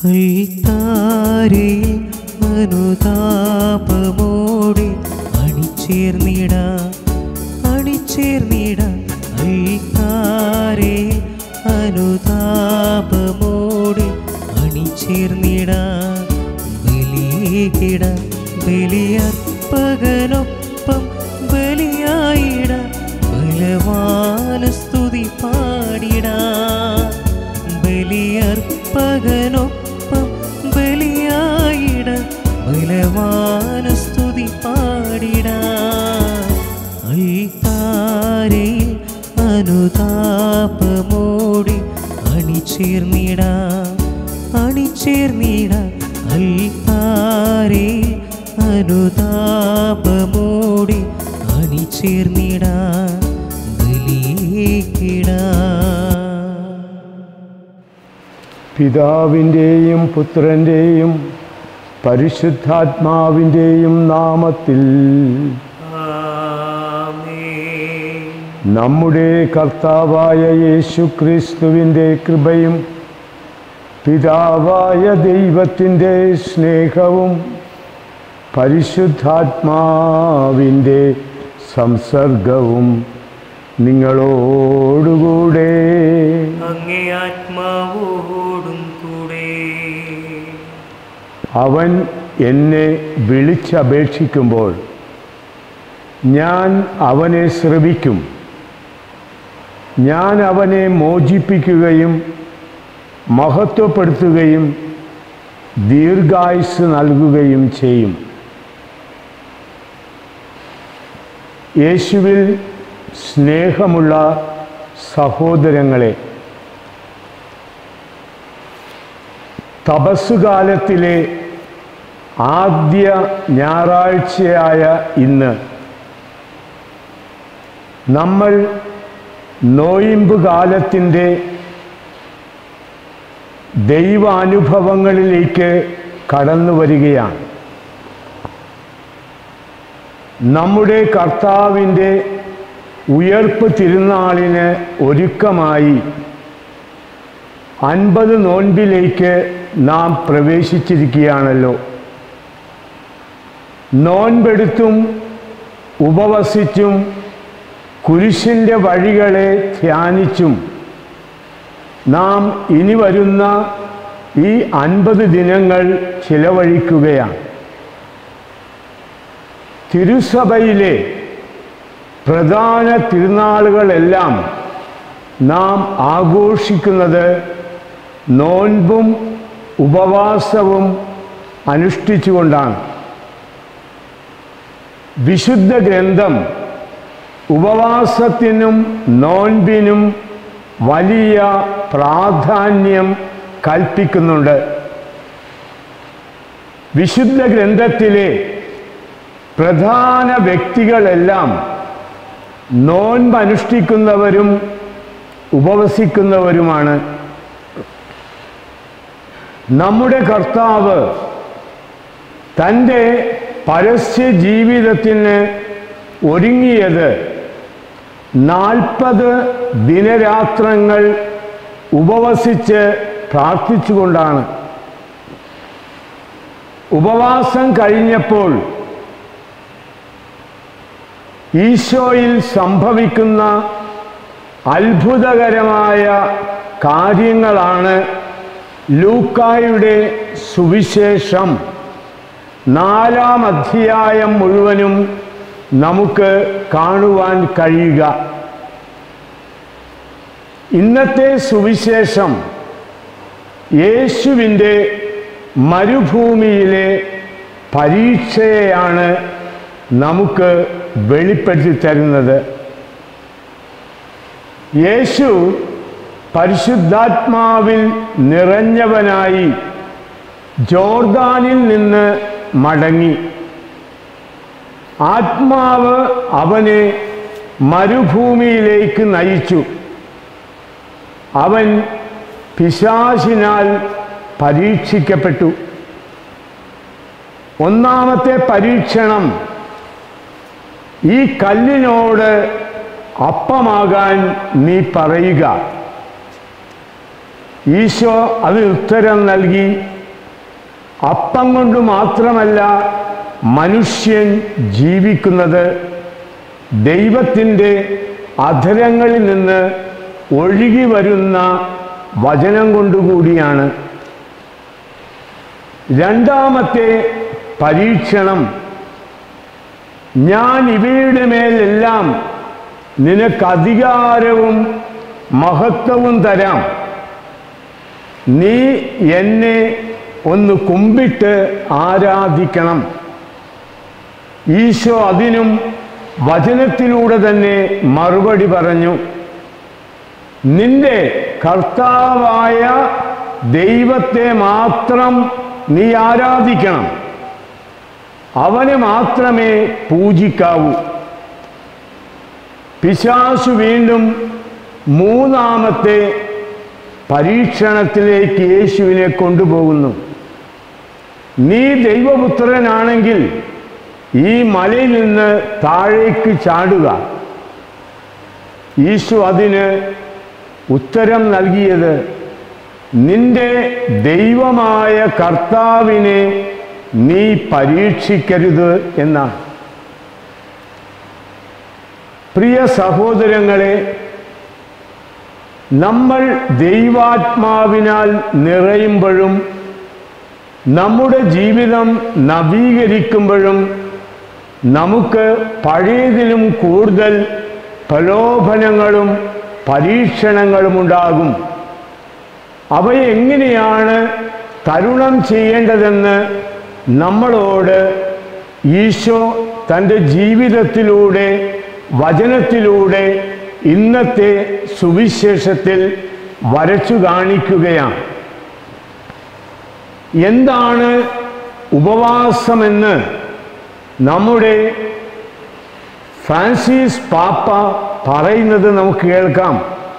അൽത്താരേ അനുതാപമോടെ അണിചേർന്നിട അണിചേർന്നിട അൽത്താരേ അനുതാപമോടെ അണിചേർന്നിട ബലിയേകിട ബലിയർപ്പകനൊപ്പം ബലിയായിട ബലവാന സ്തുതി പാടിട ബലിയർപ്പകനൊപ്പം ബലിയായിട ബലവാന സ്തുതി പാടിട അൽത്താരയിൽ അനുതാപമോടി അണിചേർന്നിട അണിചേർന്നിട അൽത്താരയിൽ അനുതാപമോടി അണിചേർന്നിട ബലിയേക്കിടാ പിതാവിൻ്റെയും പുത്രൻ്റെയും പരിശുദ്ധാത്മാവിൻ്റെയും നാമത്തിൽ നമ്മുടെ കർത്താവായ യേശു ക്രിസ്തുവിൻ്റെ കൃപയും പിതാവായ ദൈവത്തിൻ്റെ സ്നേഹവും പരിശുദ്ധാത്മാവിൻ്റെ സംസർഗവും നിങ്ങളോടുകൂടെ അങ്ങേ ആത്മാവോടും കൂടെ അവൻ എന്നെ വിളിച്ചപേക്ഷിക്കുമ്പോൾ ഞാൻ അവനെ ശ്രവിക്കും ഞാൻ അവനെ മോചിപ്പിക്കുകയും മഹത്വപ്പെടുത്തുകയും ദീർഘായുസ് നൽകുകയും ചെയ്യും യേശുവിൽ സ്നേഹമുള്ള സഹോദരങ്ങളെ തപസ്സുകാലത്തിലെ ആദ്യ ഞായറാഴ്ചയായ ഇന്ന് നമ്മൾ നോയിമ്പ് കാലത്തിൻ്റെ ദൈവാനുഭവങ്ങളിലേക്ക് കടന്നു വരികയാണ് നമ്മുടെ കർത്താവിൻ്റെ ഉയർപ്പ് തിരുനാളിന് ഒരുക്കമായി അൻപത് നോൻപിലേക്ക് നാം പ്രവേശിച്ചിരിക്കുകയാണല്ലോ നോൻപെടുത്തും ഉപവസിച്ചും കുരിശിൻ്റെ വഴികളെ ധ്യാനിച്ചും നാം ഇനി വരുന്ന ഈ അൻപത് ദിനങ്ങൾ ചിലവഴിക്കുകയാണ് തിരുസഭയിലെ പ്രധാന തിരുനാളുകളെല്ലാം നാം ആഘോഷിക്കുന്നത് നോൻപും ഉപവാസവും അനുഷ്ഠിച്ചുകൊണ്ടാണ് വിശുദ്ധ ഗ്രന്ഥം ഉപവാസത്തിനും നോൻപിനും വലിയ പ്രാധാന്യം കൽപ്പിക്കുന്നുണ്ട് വിശുദ്ധ ഗ്രന്ഥത്തിലെ പ്രധാന വ്യക്തികളെല്ലാം നോൻപ് അനുഷ്ഠിക്കുന്നവരും ഉപവസിക്കുന്നവരുമാണ് നമ്മുടെ കർത്താവ് തൻ്റെ പരസ്യ ജീവിതത്തിന് ഒരുങ്ങിയത് നാൽപ്പത് ദിനരാത്രങ്ങൾ ഉപവസിച്ച് പ്രാർത്ഥിച്ചുകൊണ്ടാണ് ഉപവാസം കഴിഞ്ഞപ്പോൾ ഈശോയിൽ സംഭവിക്കുന്ന അത്ഭുതകരമായ കാര്യങ്ങളാണ് ലൂക്കായുടെ സുവിശേഷം നാലാം അധ്യായം മുഴുവനും നമുക്ക് കാണുവാൻ കഴിയുക ഇന്നത്തെ സുവിശേഷം യേശുവിൻ്റെ മരുഭൂമിയിലെ പരീക്ഷയെയാണ് നമുക്ക് വെളിപ്പെടുത്തി തരുന്നത് യേശു പരിശുദ്ധാത്മാവിൽ നിറഞ്ഞവനായി ജോർദാനിൽ നിന്ന് മടങ്ങി ആത്മാവ് അവനെ മരുഭൂമിയിലേക്ക് നയിച്ചു അവൻ പിശാചിനാൽ പരീക്ഷിക്കപ്പെട്ടു ഒന്നാമത്തെ പരീക്ഷണം ഈ കല്ലിനോട് അപ്പമാകാൻ നീ പറയുക ഈശോ അതിന് ഉത്തരം നൽകി അപ്പം കൊണ്ട് മാത്രമല്ല മനുഷ്യൻ ജീവിക്കുന്നത് ദൈവത്തിൻ്റെ അധരങ്ങളിൽ നിന്ന് ഒഴുകി വരുന്ന വചനം കൊണ്ടുകൂടിയാണ് രണ്ടാമത്തെ പരീക്ഷണം ഞാൻ ഇവയുടെ മേലെല്ലാം നിനക്ക് അധികാരവും മഹത്വവും തരാം നീ എന്നെ ഒന്ന് കുമ്പിട്ട് ആരാധിക്കണം ഈശോ അതിനും വചനത്തിലൂടെ തന്നെ മറുപടി പറഞ്ഞു നിന്റെ കർത്താവായ ദൈവത്തെ മാത്രം നീ ആരാധിക്കണം അവനെ മാത്രമേ പൂജിക്കാവൂ പിശാശു വീണ്ടും മൂന്നാമത്തെ പരീക്ഷണത്തിലേക്ക് യേശുവിനെ കൊണ്ടുപോകുന്നു നീ ദൈവപുത്രനാണെങ്കിൽ ഈ മലയിൽ നിന്ന് താഴേക്ക് ചാടുക ഈശു അതിന് ഉത്തരം നൽകിയത് നിന്റെ ദൈവമായ കർത്താവിനെ നീ പരീക്ഷിക്കരുത് എന്നാണ് പ്രിയ സഹോദരങ്ങളെ നമ്മൾ ദൈവാത്മാവിനാൽ നിറയുമ്പോഴും നമ്മുടെ ജീവിതം നവീകരിക്കുമ്പോഴും നമുക്ക് പഴയതിലും കൂടുതൽ പ്രലോഭനങ്ങളും പരീക്ഷണങ്ങളും ഉണ്ടാകും അവയെ എങ്ങനെയാണ് തരുണം ചെയ്യേണ്ടതെന്ന് നമ്മളോട് ഈശോ തൻ്റെ ജീവിതത്തിലൂടെ വചനത്തിലൂടെ ഇന്നത്തെ സുവിശേഷത്തിൽ വരച്ചു കാണിക്കുകയാണ് എന്താണ് ഉപവാസമെന്ന് നമ്മുടെ ഫ്രാൻസിസ് പാപ്പ പറയുന്നത് നമുക്ക് കേൾക്കാം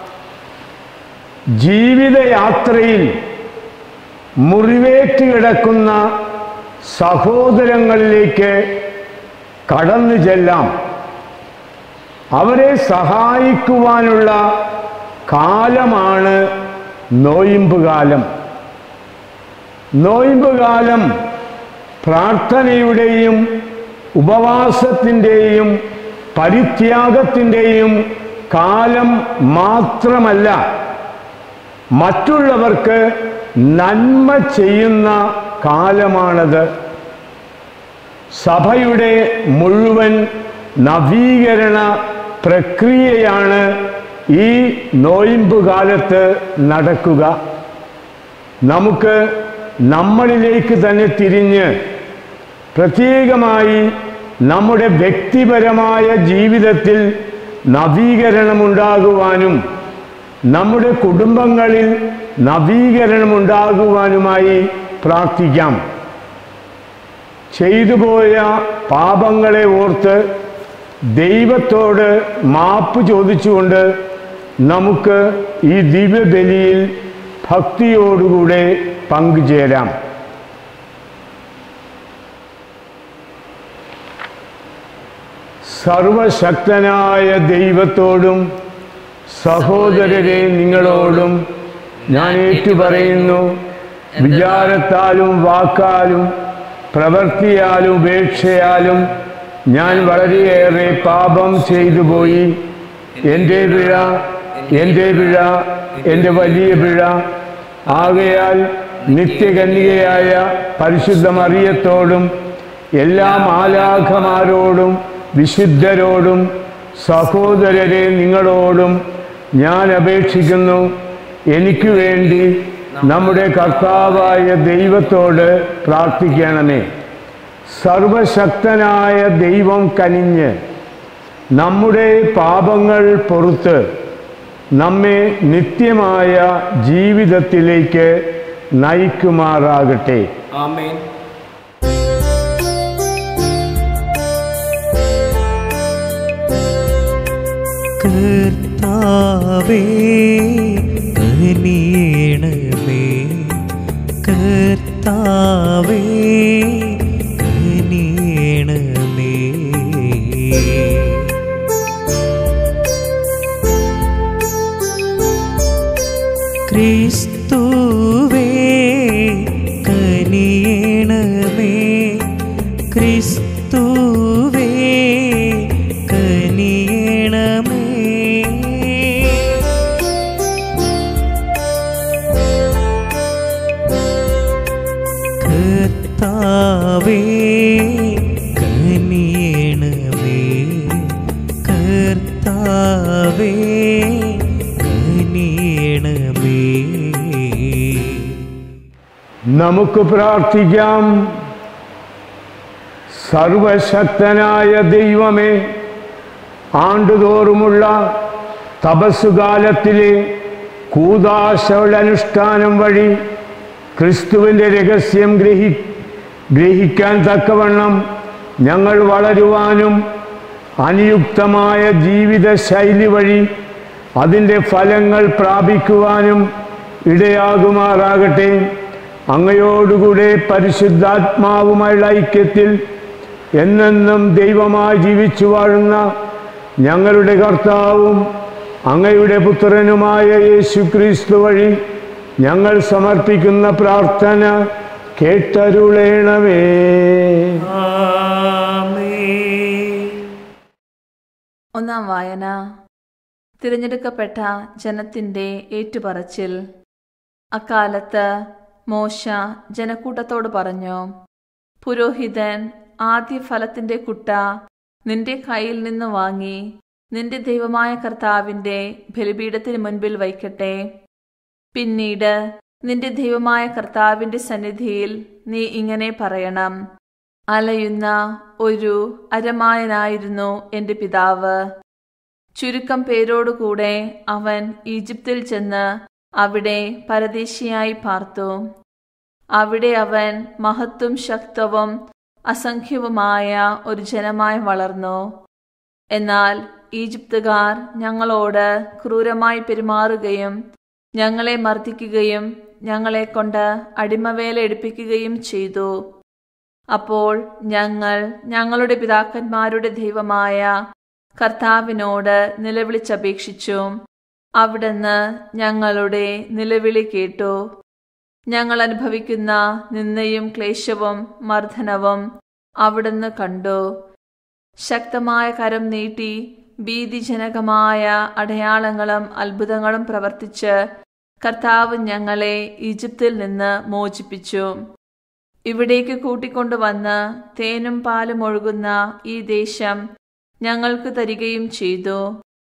ജീവിതയാത്രയിൽ മുറിവേറ്റ് കിടക്കുന്ന സഹോദരങ്ങളിലേക്ക് കടന്നു ചെല്ലാം അവരെ സഹായിക്കുവാനുള്ള കാലമാണ് നോയിമ്പ് കാലം നോയിമ്പ് കാലം പ്രാർത്ഥനയുടെയും ഉപവാസത്തിൻ്റെയും പരിത്യാഗത്തിൻ്റെയും കാലം മാത്രമല്ല മറ്റുള്ളവർക്ക് നന്മ ചെയ്യുന്ന കാലമാണത് സഭയുടെ മുഴുവൻ നവീകരണ പ്രക്രിയയാണ് ഈ നോയിമ്പ് കാലത്ത് നടക്കുക നമുക്ക് നമ്മളിലേക്ക് തന്നെ തിരിഞ്ഞ് പ്രത്യേകമായി നമ്മുടെ വ്യക്തിപരമായ ജീവിതത്തിൽ നവീകരണമുണ്ടാകുവാനും നമ്മുടെ കുടുംബങ്ങളിൽ നവീകരണമുണ്ടാകുവാനുമായി പ്രാർത്ഥിക്കാം ചെയ്തുപോയ പാപങ്ങളെ ഓർത്ത് ദൈവത്തോട് മാപ്പ് ചോദിച്ചുകൊണ്ട് നമുക്ക് ഈ ദിവ്യബലിയിൽ ഭക്തിയോടുകൂടെ പങ്കുചേരാം സർവശക്തനായ ദൈവത്തോടും സഹോദരരെ നിങ്ങളോടും ഞാൻ ഏറ്റുപറയുന്നു വിചാരത്താലും വാക്കാലും പ്രവൃത്തിയാലും ഉപേക്ഷയാലും ഞാൻ വളരെയേറെ പാപം ചെയ്തു പോയി എൻ്റെ പിഴ എൻ്റെ പിഴ എൻ്റെ വലിയ പിഴ ആകയാൽ നിത്യകന്യകയായ പരിശുദ്ധ മറിയത്തോടും എല്ലാ മാലാഖമാരോടും വിശുദ്ധരോടും സഹോദരരെ നിങ്ങളോടും ഞാൻ അപേക്ഷിക്കുന്നു എനിക്ക് വേണ്ടി നമ്മുടെ കർത്താവായ ദൈവത്തോട് പ്രാർത്ഥിക്കണമേ സർവശക്തനായ ദൈവം കനിഞ്ഞ് നമ്മുടെ പാപങ്ങൾ പൊറുത്ത് നമ്മെ നിത്യമായ ജീവിതത്തിലേക്ക് നയിക്കുമാറാകട്ടെ ആമേൻ കർത്താവേ കനിയണമേ കർത്താവേ കനിയണമേ ക്രിസ്തുവേ കനിയണമേ കർത്താവേ കനിയണമേ നമുക്ക് പ്രാർത്ഥിക്കാം സർവശക്തനായ ദൈവമേ ആണ്ടുതോറുമുള്ള തപസ്സുകാലത്തിലെ കൂതാശകളുടെ അനുഷ്ഠാനം വഴി ക്രിസ്തുവിൻ്റെ രഹസ്യം ഗ്രഹി ഗ്രഹിക്കാൻ തക്കവണ്ണം ഞങ്ങൾ വളരുവാനും അനുയുക്തമായ ജീവിത ശൈലി വഴി അതിൻ്റെ ഫലങ്ങൾ പ്രാപിക്കുവാനും ഇടയാകുമാറാകട്ടെ അങ്ങയോടുകൂടെ പരിശുദ്ധാത്മാവുമായുള്ള ഐക്യത്തിൽ എന്നെന്നും ദൈവമായി ജീവിച്ചു വാഴുന്ന ഞങ്ങളുടെ കർത്താവും അങ്ങയുടെ പുത്രനുമായ യേശു ക്രിസ്തു വഴി ഞങ്ങൾ സമർപ്പിക്കുന്ന പ്രാർത്ഥന കേട്ടരുളേണമേ ആമേൻ ഒന്നാം വായന തിരഞ്ഞെടുക്കപ്പെട്ട ജനത്തിന്റെ ഏറ്റുപറച്ചിൽ അക്കാലത്ത് മോശ ജനക്കൂട്ടത്തോട് പറഞ്ഞു പുരോഹിതൻ ആദ്യ ഫലത്തിന്റെ കുട്ട നിന്റെ കയ്യിൽ നിന്ന് വാങ്ങി നിന്റെ ദൈവമായ കർത്താവിന്റെ ബലിപീഠത്തിന് മുൻപിൽ വയ്ക്കട്ടെ പിന്നീട് നിന്റെ ദൈവമായ കർത്താവിന്റെ സന്നിധിയിൽ നീ ഇങ്ങനെ പറയണം അലയുന്ന ഒരു അരമായനായിരുന്നു എന്റെ പിതാവ് ചുരുക്കം പേരോടുകൂടെ അവൻ ഈജിപ്തിൽ ചെന്ന് അവിടെ പരദേശിയായി പാർത്തു അവിടെ അവൻ മഹത്വം ശക്തവും അസംഖ്യവുമായ ഒരു ജനമായി വളർന്നു എന്നാൽ ഈജിപ്തുകാർ ഞങ്ങളോട് ക്രൂരമായി പെരുമാറുകയും ഞങ്ങളെ മർദ്ദിക്കുകയും ഞങ്ങളെ കൊണ്ട് അടിമവേല എടുപ്പിക്കുകയും ചെയ്തു അപ്പോൾ ഞങ്ങൾ ഞങ്ങളുടെ പിതാക്കന്മാരുടെ ദൈവമായ കർത്താവിനോട് നിലവിളിച്ചപേക്ഷിച്ചു അവിടുന്ന് ഞങ്ങളുടെ നിലവിളി കേട്ടു ഞങ്ങൾ അനുഭവിക്കുന്ന നിന്ദയും ക്ലേശവും മർദ്ദനവും അവിടുന്ന് കണ്ടു ശക്തമായ കരം നീട്ടി ഭീതിജനകമായ അടയാളങ്ങളും അത്ഭുതങ്ങളും പ്രവർത്തിച്ച് കർത്താവ് ഞങ്ങളെ ഈജിപ്തിൽ നിന്ന് മോചിപ്പിച്ചു ഇവിടേക്ക് കൂട്ടിക്കൊണ്ടുവന്ന് തേനും പാലും ഒഴുകുന്ന ഈ ദേശം ഞങ്ങൾക്ക് തരികയും ചെയ്തു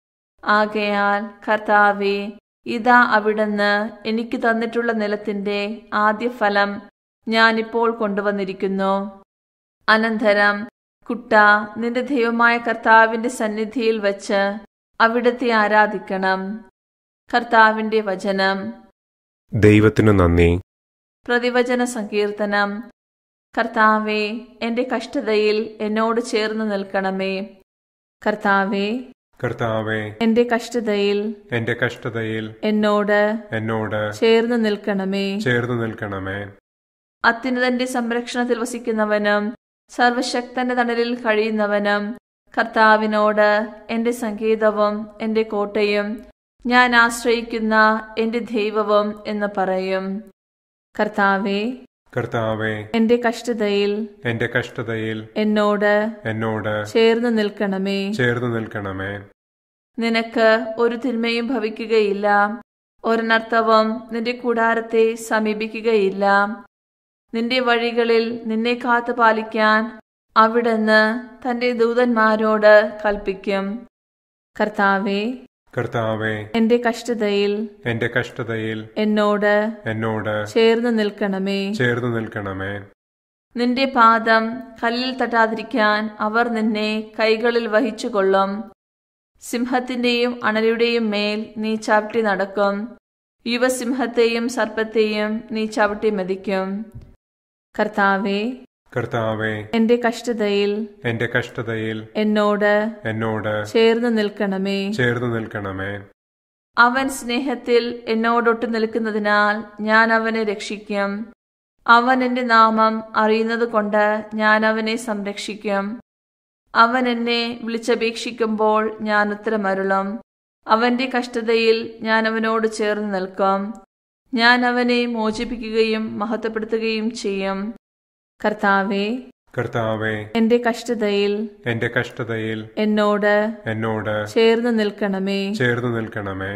ആകയാൽ കർത്താവെ ഇതാ അവിടുന്ന് എനിക്ക് തന്നിട്ടുള്ള നിലത്തിന്റെ ആദ്യ ഫലം ഞാനിപ്പോൾ കൊണ്ടുവന്നിരിക്കുന്നു അനന്തരം കുട്ട നിന്റെ ദൈവമായ കർത്താവിന്റെ സന്നിധിയിൽ വച്ച് അവിടത്തെ ആരാധിക്കണം കർത്താവിന്റെ വചനം ദൈവത്തിനു നന്ദി പ്രതിവചന സങ്കീർത്തനം കർത്താവെ എന്റെ കഷ്ടതയിൽ എന്നോട് ചേർന്ന് നിൽക്കണമേ കർത്താവെ കർത്താവെ എന്റെ കഷ്ടതയിൽ എന്റെ കഷ്ടതയിൽ എന്നോട് എന്നോട് ചേർന്ന് നിൽക്കണമേ ചേർന്നു നിൽക്കണമേ അത്യുന്നതന്റെ സംരക്ഷണത്തിൽ വസിക്കുന്നവനും സർവശക്തന്റെ തണലിൽ കഴിയുന്നവനും കർത്താവിനോട് എന്റെ സംഗീതവും എന്റെ കോട്ടയും ഞാൻ ആശ്രയിക്കുന്ന എന്റെ ദൈവവും എന്ന് പറയും കർത്താവെ കർത്താവെ എന്റെ കഷ്ടതയിൽ എന്റെ കഷ്ടതയിൽ എന്നോട് എന്നോട് ചേർന്ന് നിൽക്കണമേ ചേർന്നു നിൽക്കണമേ നിനക്ക് ഒരു തിന്മയും ഭവിക്കുകയില്ല ഒരനർത്ഥവും നിന്റെ കൂടാരത്തെ സമീപിക്കുകയില്ല നിന്റെ വഴികളിൽ നിന്നെ കാത്തു പാലിക്കാൻ അവിടുന്ന് തന്റെ ദൂതന്മാരോട് കൽപ്പിക്കും കർത്താവെ കർത്താവെ എന്റെ കഷ്ടതയിൽ എന്റെ കഷ്ടതയിൽ എന്നോട് എന്നോട് ചേർന്ന് നിൽക്കണമേ ചേർന്നു നിൽക്കണമേ നിന്റെ പാദം കല്ലിൽ തട്ടാതിരിക്കാൻ അവർ നിന്നെ കൈകളിൽ വഹിച്ചുകൊള്ളും സിംഹത്തിന്റെയും അണലിയുടെയും മേൽ നീ ചവിട്ടി നടക്കും യുവസിംഹത്തെയും സർപ്പത്തെയും നീ ചവിട്ടി മതിക്കും കർത്താവെ കർത്താവെ എന്റെ കഷ്ടതയിൽ എന്റെ കഷ്ടതയിൽ എന്നോട് എന്നോട് ചേർന്ന് നിൽക്കണമേ ചേർന്നു നിൽക്കണമേ അവൻ സ്നേഹത്തിൽ എന്നോടൊട്ട് നിൽക്കുന്നതിനാൽ ഞാൻ അവനെ രക്ഷിക്കും അവൻ എന്റെ നാമം അറിയുന്നത് കൊണ്ട് ഞാൻ അവനെ സംരക്ഷിക്കും അവൻ എന്നെ വിളിച്ചപേക്ഷിക്കുമ്പോൾ ഞാൻ ഉത്തരമരുളും അവന്റെ കഷ്ടതയിൽ ഞാൻ അവനോട് ചേർന്ന് നിൽക്കും ഞാൻ അവനെ മോചിപ്പിക്കുകയും മഹത്വപ്പെടുത്തുകയും ചെയ്യും കർത്താവെ കർത്താവെ എന്റെ കഷ്ടതയിൽ എന്റെ കഷ്ടതയിൽ എന്നോട് എന്നോട് ചേർന്ന് നിൽക്കണമേ ചേർന്നു നിൽക്കണമേ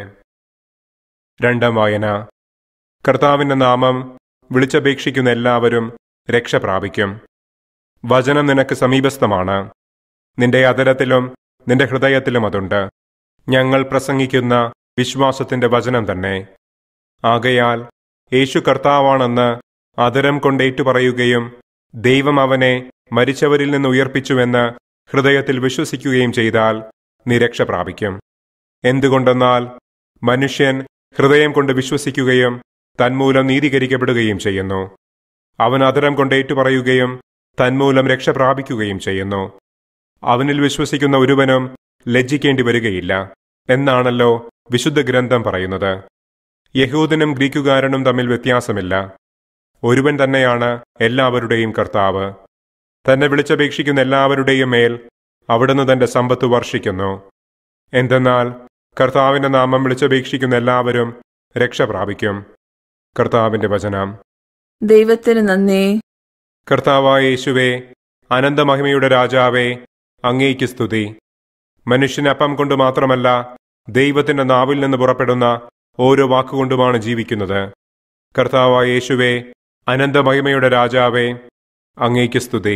രണ്ടാം വായന കർത്താവിന്റെ നാമം വിളിച്ചപേക്ഷിക്കുന്ന എല്ലാവരും രക്ഷ പ്രാപിക്കും വചനം നിനക്ക് സമീപസ്ഥമാണ് നിന്റെ അതരത്തിലും നിന്റെ ഹൃദയത്തിലും അതുണ്ട് ഞങ്ങൾ പ്രസംഗിക്കുന്ന വിശ്വാസത്തിന്റെ വചനം തന്നെ ആകയാൽ യേശു കർത്താവാണെന്ന് അതരം കൊണ്ടേറ്റു പറയുകയും ദൈവം അവനെ മരിച്ചവരിൽ നിന്ന് ഉയർപ്പിച്ചുവെന്ന് ഹൃദയത്തിൽ വിശ്വസിക്കുകയും ചെയ്താൽ നീ രക്ഷ പ്രാപിക്കും എന്തുകൊണ്ടെന്നാൽ മനുഷ്യൻ ഹൃദയം കൊണ്ട് വിശ്വസിക്കുകയും തന്മൂലം നീതീകരിക്കപ്പെടുകയും ചെയ്യുന്നു അവൻ അതരം കൊണ്ട് ഏറ്റുപറയുകയും തന്മൂലം രക്ഷ പ്രാപിക്കുകയും ചെയ്യുന്നു അവനിൽ വിശ്വസിക്കുന്ന ഒരുവനും ലജ്ജിക്കേണ്ടി വരികയില്ല എന്നാണല്ലോ വിശുദ്ധ ഗ്രന്ഥം പറയുന്നത് യഹൂദനും ഗ്രീക്കുകാരനും തമ്മിൽ വ്യത്യാസമില്ല ഒരുവൻ തന്നെയാണ് എല്ലാവരുടെയും കർത്താവ് തന്നെ വിളിച്ചപേക്ഷിക്കുന്ന എല്ലാവരുടെയും മേൽ അവിടുന്ന് തന്റെ സമ്പത്ത് വർഷിക്കുന്നു എന്തെന്നാൽ കർത്താവിന്റെ നാമം വിളിച്ചപേക്ഷിക്കുന്ന എല്ലാവരും രക്ഷ പ്രാപിക്കും കർത്താവിന്റെ വചനം ദൈവത്തിന് നന്ദി കർത്താവായ യേശുവേ അനന്തമഹിമയുടെ രാജാവേ അങ്ങേക്ക് സ്തുതി മനുഷ്യന് അപ്പം കൊണ്ട് മാത്രമല്ല ദൈവത്തിന്റെ നാവിൽ നിന്ന് പുറപ്പെടുന്ന ഓരോ വാക്കുകൊണ്ടുമാണ് ജീവിക്കുന്നത് കർത്താവായ യേശുവേ അനന്തമഹിമയുടെ രാജാവേ അങ്ങേക്ക് സ്തുതി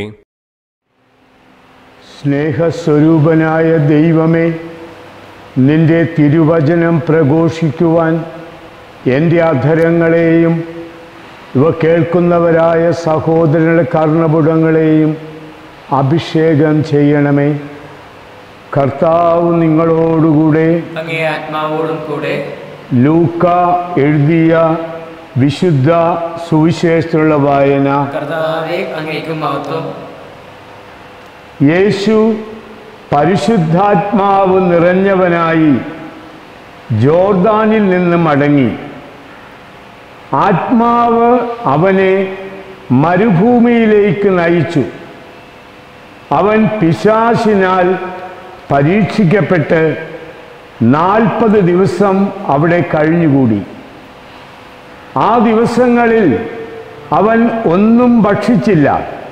സ്നേഹസ്വരൂപനായ ദൈവമേ നിന്റെ തിരുവചനം പ്രഘോഷിക്കുവാൻ എൻ്റെ അധരങ്ങളെയും ഇവ കേൾക്കുന്നവരായ സഹോദരരുടെ കർണപുടങ്ങളെയും അഭിഷേകം ചെയ്യണമേ കർത്താവ് നിങ്ങളോടുകൂടെ അങ്ങേ ആത്മാവോടും കൂടെ ലൂക്ക എഴുതിയ വിശുദ്ധ സുവിശേഷത്തിലുള്ള വായന കർത്താവെ അങ്ങേക്കും മഹത്വം യേശു പരിശുദ്ധാത്മാവ് നിറഞ്ഞവനായി ജോർദാനിൽ നിന്ന് മടങ്ങി ആത്മാവ് അവനെ മരുഭൂമിയിലേക്ക് നയിച്ചു അവൻ പിശാശിനാൽ പരീക്ഷിക്കപ്പെട്ട് നാൽപ്പത് ദിവസം അവിടെ കഴിഞ്ഞുകൂടി ആ ദിവസങ്ങളിൽ അവൻ ഒന്നും ഭക്ഷിച്ചില്ല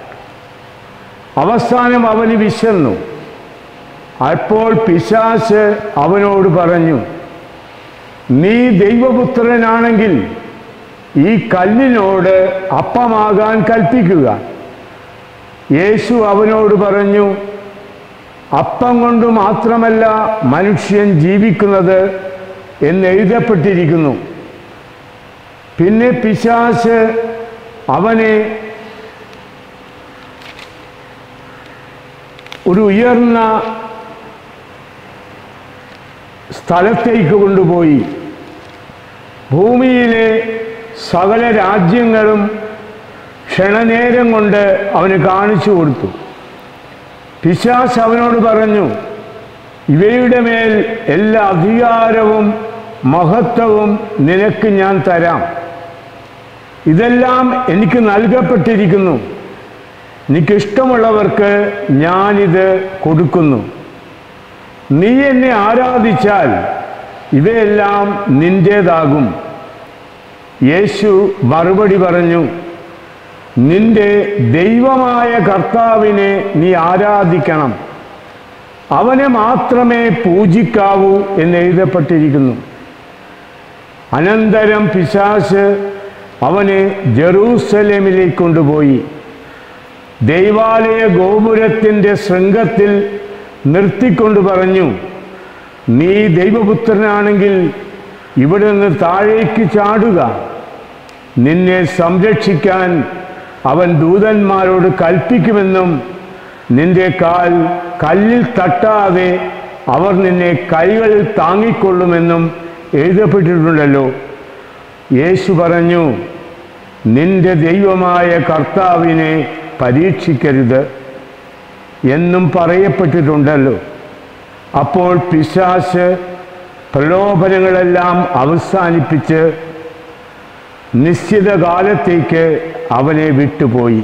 അവസാനം അവന് വിശന്നു അപ്പോൾ പിശാശ് അവനോട് പറഞ്ഞു നീ ദൈവപുത്രനാണെങ്കിൽ ഈ കല്ലിനോട് അപ്പമാകാൻ കൽപ്പിക്കുക യേശു അവനോട് പറഞ്ഞു അപ്പം കൊണ്ട് മാത്രമല്ല മനുഷ്യൻ ജീവിക്കുന്നത് എന്ന് എഴുതപ്പെട്ടിരിക്കുന്നു പിന്നെ പിശാശ് അവനെ ഒരു ഉയർന്ന സ്ഥലത്തേക്ക് കൊണ്ടുപോയി ഭൂമിയിലെ സകല രാജ്യങ്ങളും ക്ഷണനേരം കൊണ്ട് അവന് കാണിച്ചു കൊടുത്തു പിശാസ് അവനോട് പറഞ്ഞു ഇവയുടെ മേൽ എല്ലാ അധികാരവും മഹത്വവും നിനക്ക് ഞാൻ തരാം ഇതെല്ലാം എനിക്ക് നൽകപ്പെട്ടിരിക്കുന്നു എനിക്കിഷ്ടമുള്ളവർക്ക് ഞാനിത് കൊടുക്കുന്നു നീ എന്നെ ആരാധിച്ചാൽ ഇവയെല്ലാം നിന്റേതാകും യേശു മറുപടി പറഞ്ഞു നിന്റെ ദൈവമായ കർത്താവിനെ നീ ആരാധിക്കണം അവനെ മാത്രമേ പൂജിക്കാവൂ എന്ന് എഴുതപ്പെട്ടിരിക്കുന്നു അനന്തരം പിശാശ് അവനെ ജെറൂസലേമിലേക്ക് കൊണ്ടുപോയി ദൈവാലയ ഗോപുരത്തിൻ്റെ ശൃംഗത്തിൽ നിർത്തിക്കൊണ്ട് പറഞ്ഞു നീ ദൈവപുത്രനാണെങ്കിൽ ഇവിടെ നിന്ന് താഴേക്ക് ചാടുക നിന്നെ സംരക്ഷിക്കാൻ അവൻ ദൂതന്മാരോട് കൽപ്പിക്കുമെന്നും നിന്റെ കാൽ കല്ലിൽ തട്ടാതെ അവർ നിന്നെ കൈകളിൽ താങ്ങിക്കൊള്ളുമെന്നും എഴുതപ്പെട്ടിട്ടുണ്ടല്ലോ യേശു പറഞ്ഞു നിന്റെ ദൈവമായ കർത്താവിനെ പരീക്ഷിക്കരുത് എന്നും പറയപ്പെട്ടിട്ടുണ്ടല്ലോ അപ്പോൾ പിശാശ് പ്രലോഭനങ്ങളെല്ലാം അവസാനിപ്പിച്ച് നിശ്ചിത കാലത്തേക്ക് അവനെ വിട്ടുപോയി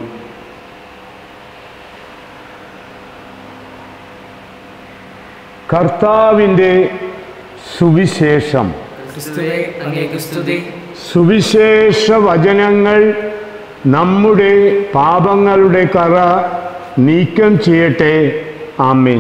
കർത്താവിൻ്റെ സുവിശേഷം ക്രിസ്തുവെ അങ്ങേക്ക് സ്തുതി സുവിശേഷ വചനങ്ങൾ നമ്മുടെ പാപങ്ങളുടെ കറ നീക്കം ചെയ്യട്ടെ ആമേൻ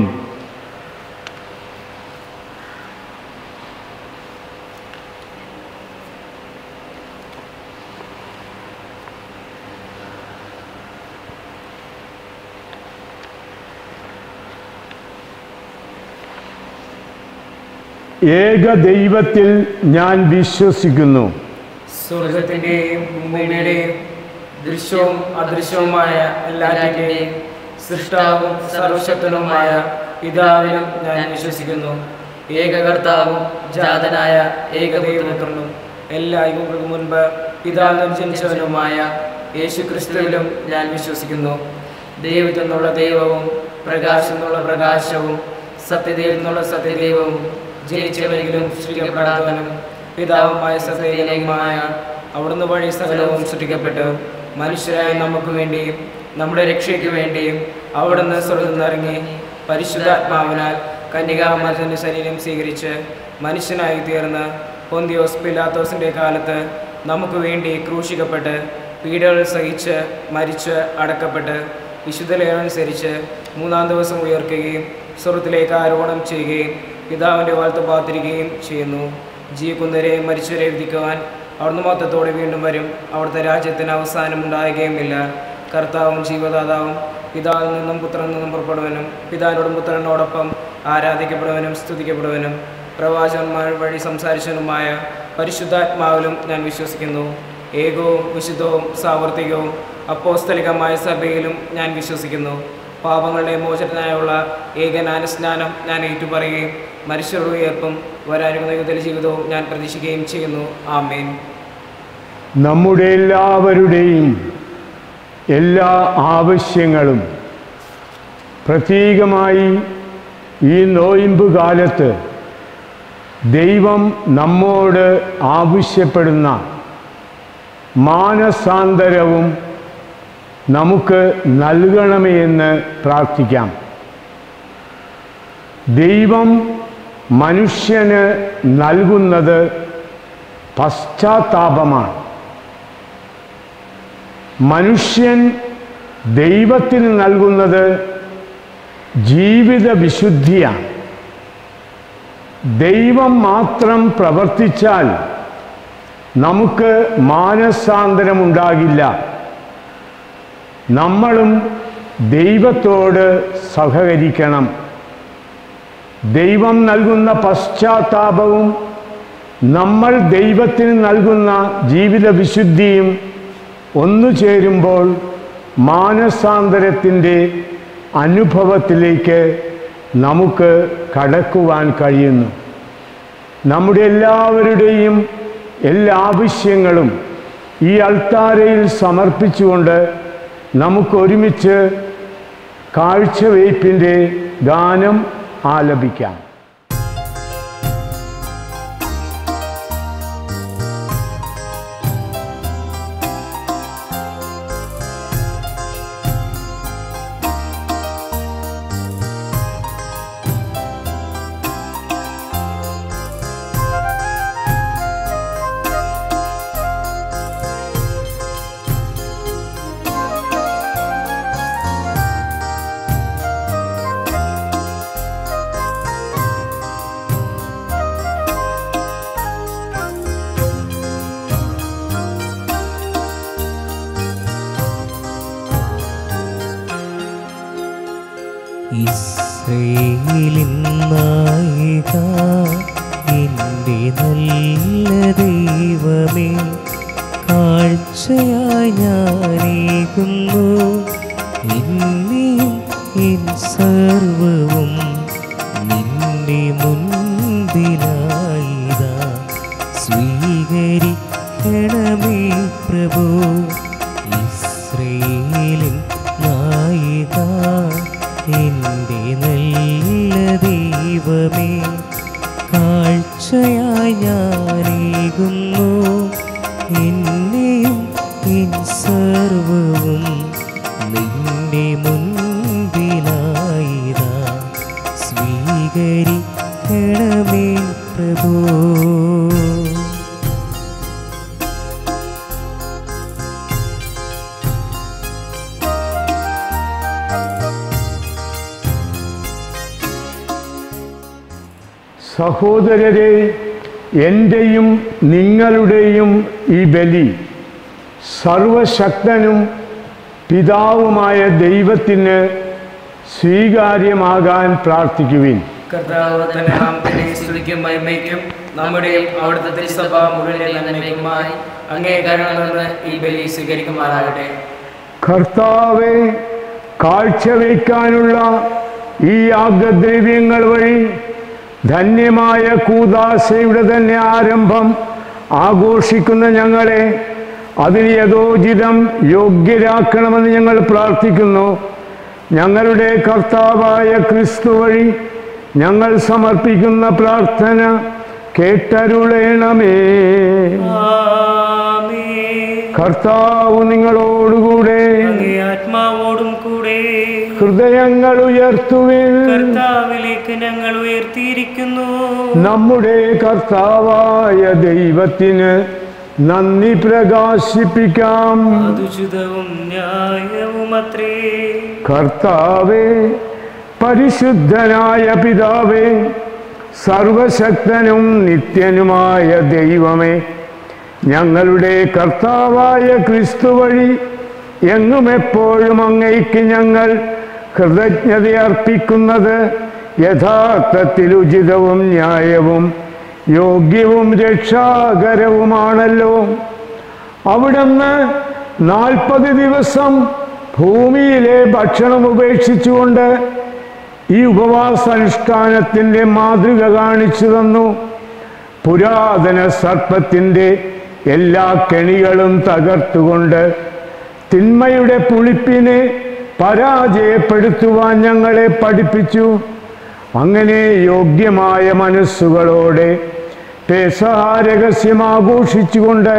ഏക ദൈവത്തിൽ ഞാൻ വിശ്വസിക്കുന്നു സ്വർഗത്തിന്റെയും ഭൂമിയുടെയും ദൃശ്യവും അദൃശ്യവുമായ എല്ലാറ്റിന്റെയും സൃഷ്ടാവും സർവശക്തനുമായ പിതാവിനും ഞാൻ വിശ്വസിക്കുന്നു ഏകകർത്താവും ജാതനായ ഏകദൈവപുത്രനും എല്ലാ യുഗങ്ങൾക്കും മുൻപ് പിതാവിനും ജനിച്ചവനുമായ യേശു ക്രിസ്തുവിലും ഞാൻ വിശ്വസിക്കുന്നു ദൈവത്തിൽ നിന്നുള്ള ദൈവവും പ്രകാശം എന്നുള്ള പ്രകാശവും സത്യദൈവത്തിൽ നിന്നുള്ള സത്യദൈവവും ജനിച്ചവനെങ്കിലും സൃഷ്ടിക്കപ്പെടാത്തവനും പിതാവുമായ സത്യദൈവമായ അവിടുന്ന് വഴി സകലവും സൃഷ്ടിക്കപ്പെട്ടു മനുഷ്യരായ നമുക്ക് വേണ്ടിയും നമ്മുടെ രക്ഷയ്ക്ക് വേണ്ടിയും അവിടുന്ന് സ്വർഗം ഇറങ്ങി പരിശുദ്ധാത്മാവിനാൽ കന്യകാമർജന്റെ ശരീരം സ്വീകരിച്ച് മനുഷ്യനായി തീർന്ന് പൊന്തിയോസ് പിലാത്തോസിന്റെ കാലത്ത് നമുക്ക് വേണ്ടി ക്രൂശിക്കപ്പെട്ട് പീഡകൾ സഹിച്ച് മരിച്ച് അടക്കപ്പെട്ട് വിശുദ്ധലേവനുസരിച്ച് മൂന്നാം ദിവസം ഉയർക്കുകയും സ്വർഗത്തിലേക്ക് ആരോപണം ചെയ്യുകയും പിതാവിൻ്റെ വാഴ്ത്ത് പാത്തിരിക്കുകയും ചെയ്യുന്നു ജീവിക്കുന്നവരെയും മരിച്ചവരെ വിധിക്കുവാൻ അവിടുന്ന് മൊത്തത്തോടെ വീണ്ടും വരും അവിടുത്തെ രാജ്യത്തിന് അവസാനം ഉണ്ടാകുകയുമില്ല കർത്താവും ജീവദാതാവും പിതാവിൽ നിന്നും പുത്രനിൽ നിന്നും പുറപ്പെടുവനും പിതാവിനോടും പുത്രനോടൊപ്പം ആരാധിക്കപ്പെടുവനും സ്തുതിക്കപ്പെടുവനും പ്രവാചകന്മാർ വഴി സംസാരിച്ചവനുമായ പരിശുദ്ധാത്മാവിലും ഞാൻ വിശ്വസിക്കുന്നു ഏകവും വിശുദ്ധവും സാവർത്തികവും അപ്പോസ്തലികമായ സഭയിലും ഞാൻ വിശ്വസിക്കുന്നു പാപങ്ങളുടെ മോചനത്തിനായുള്ള ഏകനാനസ്നാനം ഞാൻ ഏറ്റുപറയുകയും മനുഷ്യരുടെ ഉയർപ്പും വരാനിരുന്ന യുദ്ധ ജീവിതവും ഞാൻ പ്രതീക്ഷിക്കുകയും ചെയ്യുന്നു ആമേൻ നമ്മുടെ എല്ലാവരുടെയും എല്ലാ ആവശ്യങ്ങളും പ്രത്യേകമായി ഈ നോയിമ്പ് കാലത്ത് ദൈവം നമ്മോട് ആവശ്യപ്പെടുന്ന മാനസാന്തരവും നമുക്ക് നൽകണമേ എന്ന് പ്രാർത്ഥിക്കാം ദൈവം മനുഷ്യന് നൽകുന്നത് പശ്ചാത്താപമാണ് മനുഷ്യൻ ദൈവത്തിന് നൽകുന്നത് ജീവിത വിശുദ്ധിയാണ് ദൈവം മാത്രം പ്രവർത്തിച്ചാൽ നമുക്ക് മാനസാന്തരമുണ്ടാകില്ല നമ്മളും ദൈവത്തോട് സഹകരിക്കണം ദൈവം നൽകുന്ന പശ്ചാത്താപവും നമ്മൾ ദൈവത്തിന് നൽകുന്ന ജീവിത വിശുദ്ധിയും ഒന്നു ചേരുമ്പോൾ മാനസാന്തരത്തിൻ്റെ അനുഭവത്തിലേക്ക് നമുക്ക് കടക്കുവാൻ കഴിയുന്നു നമ്മുടെ എല്ലാവരുടെയും എല്ലാ ആവശ്യങ്ങളും ഈ അൾത്താരയിൽ സമർപ്പിച്ചുകൊണ്ട് നമുക്ക് ഒരുമിച്ച് കാഴ്ചവയ്പ്പിൻ്റെ ഗാനം ആലപിക്കാം ഇസ്രയേലിൻ നായിക എൻ്റെ നല്ല ദൈവമേ കാഴ്ചയായി ഞാനേകുന്നു എന്നെയും എൻ സർവവും നിന്റെ മുൻപിലായിതാ സ്വീകരിക്കണമേ പ്രഭു ഇസ്രയേലിൻ നായിക എൻ്റെ നല്ല ദൈവമേ കാഴ്ചയായി ഞാനേകുന്നു എന്നെയും എൻ സർവവും നിന്റെ മുൻപിലായിതാ സ്വീകരിക്കണമേ പ്രഭു സഹോദരരെ എൻ്റെയും നിങ്ങളുടെയും ഈ ബലി സർവശക്തനും പിതാവുമായ ദൈവത്തിന് സ്വീകാര്യമാകാൻ പ്രാർത്ഥിക്കുവിൻ കർത്താവ് തന്നെ നാമത്തിന്റെ സ്തുതിക്കും മഹിമയ്ക്കും നമ്മുടെയും അവിടുത്തെ തിരുസഭ മുഴുവൻ നന്മയ്ക്കുമായി അങ്ങേ കരണം നിന്ന് ഈ ബലി സ്വീകരിക്കുമാറാകട്ടെ കർത്താവെ കാഴ്ചവെക്കാനുള്ള ഈ യാഗദ്രവ്യങ്ങൾ വഴി ധന്യമായ കൂദാശയുടെ തന്നെ ആരംഭം ആഘോഷിക്കുന്ന ഞങ്ങളെ അതിന് യഥോചിതം യോഗ്യരാക്കണമെന്ന് ഞങ്ങൾ പ്രാർത്ഥിക്കുന്നു ഞങ്ങളുടെ കർത്താവായ ക്രിസ്തു വഴി ഞങ്ങൾ സമർപ്പിക്കുന്ന പ്രാർത്ഥന കേട്ടരുളേണമേ കർത്താവ് നിങ്ങളോടുകൂടെ അങ്ങേ ആത്മാവോടും കൂടെ ഹൃദയങ്ങൾ ഉയർത്തുവിൻ കർത്താവിലേക്ക് ഞങ്ങൾ ഉയർത്തിയിരിക്കുന്നു നമ്മുടെ കർത്താവായ ദൈവത്തിന് നന്ദി പ്രകാശിപ്പിക്കാം അതുചിതവും ന്യായവും അത്രേ കർത്താവേ പരിശുദ്ധനായ പിതാവേ സർവശക്തനും നിത്യനുമായ ദൈവമേ ഞങ്ങളുടെ കർത്താവായ ക്രിസ്തു വഴി എങ്ങും എപ്പോഴും അങ്ങയ്ക്ക് ഞങ്ങൾ കൃതജ്ഞത അർപ്പിക്കുന്നത് യഥാർത്ഥത്തിൽ ഉചിതവും ന്യായവും യോഗ്യവും രക്ഷാകരവുമാണല്ലോ അവിടുന്ന് നാൽപ്പത് ദിവസം ഭൂമിയിലെ ഭക്ഷണം ഉപേക്ഷിച്ചുകൊണ്ട് ഈ ഉപവാസ അനുഷ്ഠാനത്തിൻ്റെ മാതൃക കാണിച്ചു തന്നു പുരാതന സർപ്പത്തിൻ്റെ എല്ലാ കെണികളും തകർത്തുകൊണ്ട് തിന്മയുടെ പുളിപ്പിനെ പരാജയപ്പെടുത്തുവാൻ ഞങ്ങളെ പഠിപ്പിച്ചു അങ്ങനെ യോഗ്യമായ മനസ്സുകളോടെ രഹസ്യം ആഘോഷിച്ചുകൊണ്ട്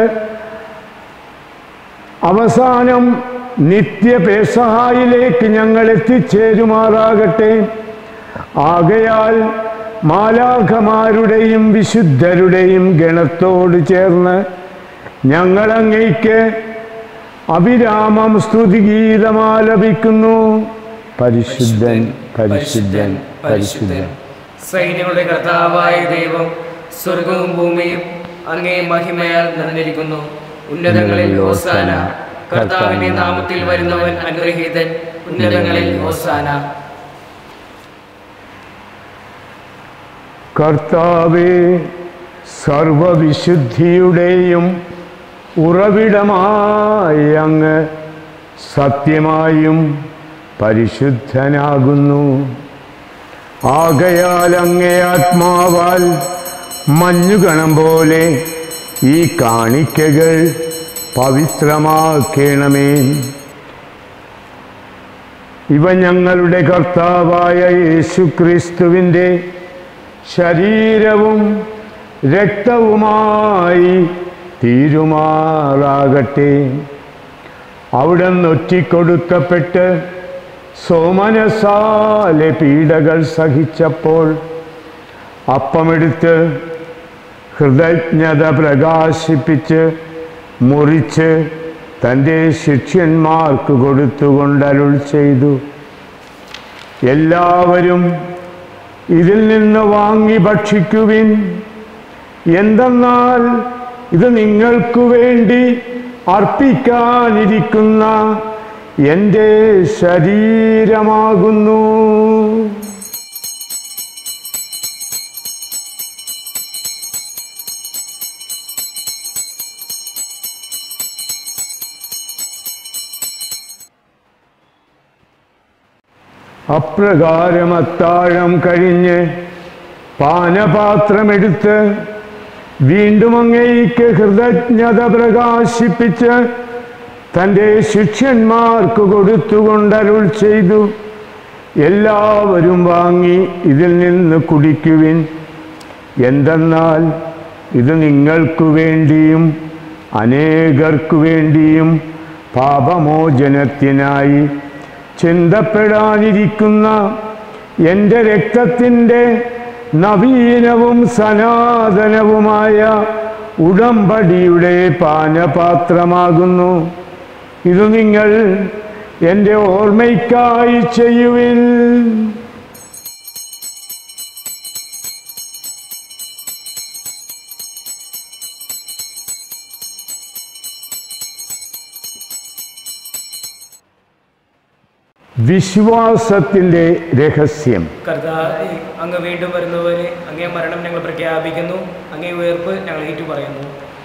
അവസാനം നിത്യ പേസഹായിലേക്ക് ഞങ്ങൾ എത്തിച്ചേരുമാറാകട്ടെ ആകയാൽ മാലാഖമാരുടെയും വിശുദ്ധരുടെയും ഗണത്തോട് ചേർന്ന് ഞങ്ങൾ അങ്ങയ്ക്ക് അവിരാമം സ്തുതിഗീതമാലപിക്കുന്നു പരിശുദ്ധൻ പരിശുദ്ധൻ പരിശുദ്ധൻ സൈന്യങ്ങളുടെ കർത്താവായ ദൈവം സ്വർഗവും ഭൂമിയും അങ്ങേ മഹിമയാൽ നിറഞ്ഞിരിക്കുന്നു ഉന്നതങ്ങളിൽ ഓസാന കർത്താവിന്റെ നാമത്തിൽ വരുന്നവൻ അനുഗ്രഹീതൻ ഉന്നതങ്ങളിൽ ഓസാന കർത്താവേ സർവവിശുദ്ധിയുടെയും ഉറവിടമായി അങ്ങ് സത്യമായും പരിശുദ്ധനാകുന്നു ആകയാൽ അങ്ങേ ആത്മാവാൽ മഞ്ഞുകണം പോലെ ഈ കാണിക്കകൾ പവിത്രമാക്കണമേ ഇവ ഞങ്ങളുടെ കർത്താവായ യേശുക്രിസ്തുവിൻ്റെ ശരീരവും രക്തവുമായി തീരുമാറാകട്ടെ അവിടെ നൊറ്റിക്കൊടുക്കപ്പെട്ട് സോമനസാലെ പീഡകൾ സഹിച്ചപ്പോൾ അപ്പമെടുത്ത് ഹൃദജ്ഞത പ്രകാശിപ്പിച്ച് മുറിച്ച് തൻ്റെ ശിഷ്യന്മാർക്ക് കൊടുത്തുകൊണ്ട് അരുൾ ചെയ്തു എല്ലാവരും ഇതിൽ നിന്ന് വാങ്ങി ഭക്ഷിക്കുവിൻ എന്തെന്നാൽ ഇത് നിങ്ങൾക്കു വേണ്ടി അർപ്പിക്കാനിരിക്കുന്ന എൻ്റെ ശരീരമാകുന്നു അപ്രകാരം അത്താഴം കഴിഞ്ഞ് പാനപാത്രമെടുത്ത് വീണ്ടും അങ്ങേക്ക് കൃതജ്ഞത പ്രകാശിപ്പിച്ച് തൻ്റെ ശിഷ്യന്മാർക്ക് കൊടുത്തുകൊണ്ടരുൾ ചെയ്തു എല്ലാവരും വാങ്ങി ഇതിൽ നിന്ന് കുടിക്കുവിൻ എന്തെന്നാൽ ഇത് നിങ്ങൾക്കു വേണ്ടിയും അനേകർക്കു വേണ്ടിയും പാപമോചനത്തിനായി ചിന്തപ്പെടാനിരിക്കുന്ന എൻ്റെ രക്തത്തിൻ്റെ നവീനവും സനാതനവുമായ ഉടമ്പടിയുടെ പാനപാത്രമാകുന്നു ഇത് നിങ്ങൾ എൻ്റെ ഓർമ്മയ്ക്കായി ചെയ്യുവിൻ വിശ്വാസത്തിൻ്റെ രഹസ്യം കർത്താവെ അങ്ങ് വീണ്ടും വരുന്നവരെ അങ്ങേ മരണം ഞങ്ങൾ പ്രഖ്യാപിക്കുന്നു അങ്ങേ ഉയർപ്പ് ഞങ്ങൾ ഏറ്റു പറയുന്നു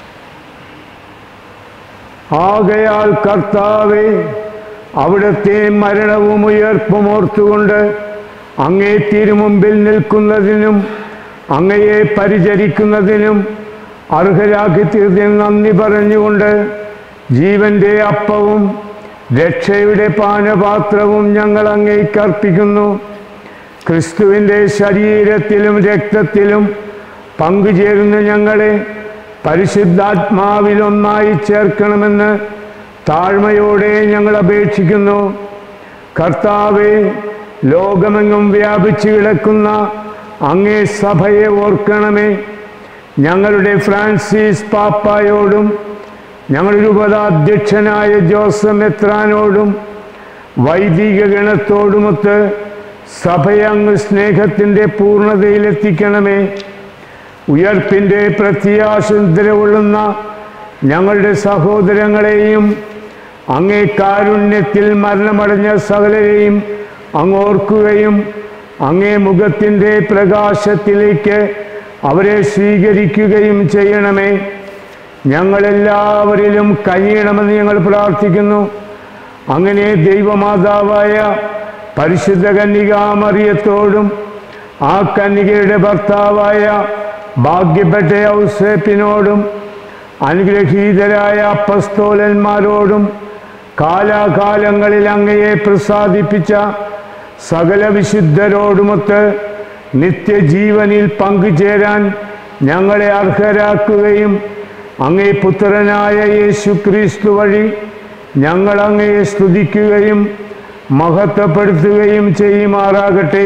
ആകയാൽ കർത്താവെ അവിടുത്തെ മരണവും ഉയർപ്പും ഓർത്തുകൊണ്ട് അങ്ങേ തിരുമുമ്പിൽ നിൽക്കുന്നതിനും അങ്ങയെ പരിചരിക്കുന്നതിനും അർഹരാക്കി തീർന്നതിന് നന്ദി പറഞ്ഞുകൊണ്ട് ജീവന്റെ അപ്പവും രക്ഷയുടെ പാനപാത്രവും ഞങ്ങൾ അങ്ങേക്ക് അർപ്പിക്കുന്നു ക്രിസ്തുവിൻ്റെ ശരീരത്തിലും രക്തത്തിലും പങ്കുചേരുന്ന ഞങ്ങളെ പരിശുദ്ധാത്മാവിലൊന്നായി ചേർക്കണമെന്ന് താഴ്മയോടെ ഞങ്ങൾ അപേക്ഷിക്കുന്നു കർത്താവെ ലോകമെങ്ങും വ്യാപിച്ചു കിടക്കുന്ന അങ്ങേ സഭയെ ഓർക്കണമേ ഞങ്ങളുടെ ഫ്രാൻസിസ് പാപ്പായോടും ഞങ്ങളുടെ ഉപതാധ്യക്ഷനായ ജോസഫ് മെത്രാനോടും വൈദിക ഗണത്തോടുമൊത്ത് സഭയെ അങ്ങ് സ്നേഹത്തിൻ്റെ പൂർണ്ണതയിലെത്തിക്കണമേ ഉയർപ്പിൻ്റെ പ്രത്യാശുദ്ധരകൊള്ളുന്ന ഞങ്ങളുടെ സഹോദരങ്ങളെയും അങ്ങേ കാരുണ്യത്തിൽ മരണമടഞ്ഞ സകലരെയും അങ്ങ് ഓർക്കുകയും അങ്ങേ മുഖത്തിൻ്റെ പ്രകാശത്തിലേക്ക് അവരെ സ്വീകരിക്കുകയും ചെയ്യണമേ ഞങ്ങളെല്ലാവരിലും കഴിയണമെന്ന് ഞങ്ങൾ പ്രാർത്ഥിക്കുന്നു അങ്ങനെ ദൈവമാതാവായ പരിശുദ്ധ കന്യകാമറിയത്തോടും ആ കന്യകയുടെ ഭർത്താവായ ഭാഗ്യപ്പെട്ട ഔസേപ്പിനോടും അനുഗ്രഹീതരായ അപ്പസ്തോലന്മാരോടും കാലാകാലങ്ങളിൽ അങ്ങയെ പ്രസാദിപ്പിച്ച സകല വിശുദ്ധരോടുമൊത്ത് നിത്യജീവനിൽ പങ്കുചേരാൻ ഞങ്ങളെ അർഹരാക്കുകയും അങ്ങേ പുത്രനായ യേശു ക്രിസ്തു വഴി ഞങ്ങൾ അങ്ങയെ സ്തുതിക്കുകയും മഹത്വപ്പെടുത്തുകയും ചെയ്യുമാറാകട്ടെ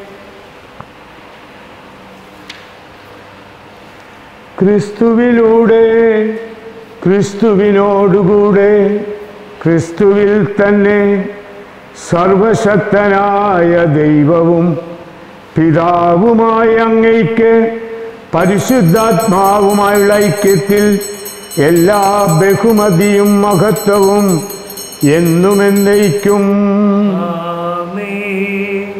ക്രിസ്തുവിലൂടെ ക്രിസ്തുവിനോടുകൂടെ ക്രിസ്തുവിൽ തന്നെ സർവശക്തനായ ദൈവവും പിതാവുമായ അങ്ങയ്ക്ക് പരിശുദ്ധാത്മാവുമായുള്ള ഐക്യത്തിൽ എല്ലാ ബഹുമതിയും മഹത്വവും എന്നുമെന്നേക്കും ആമേൻ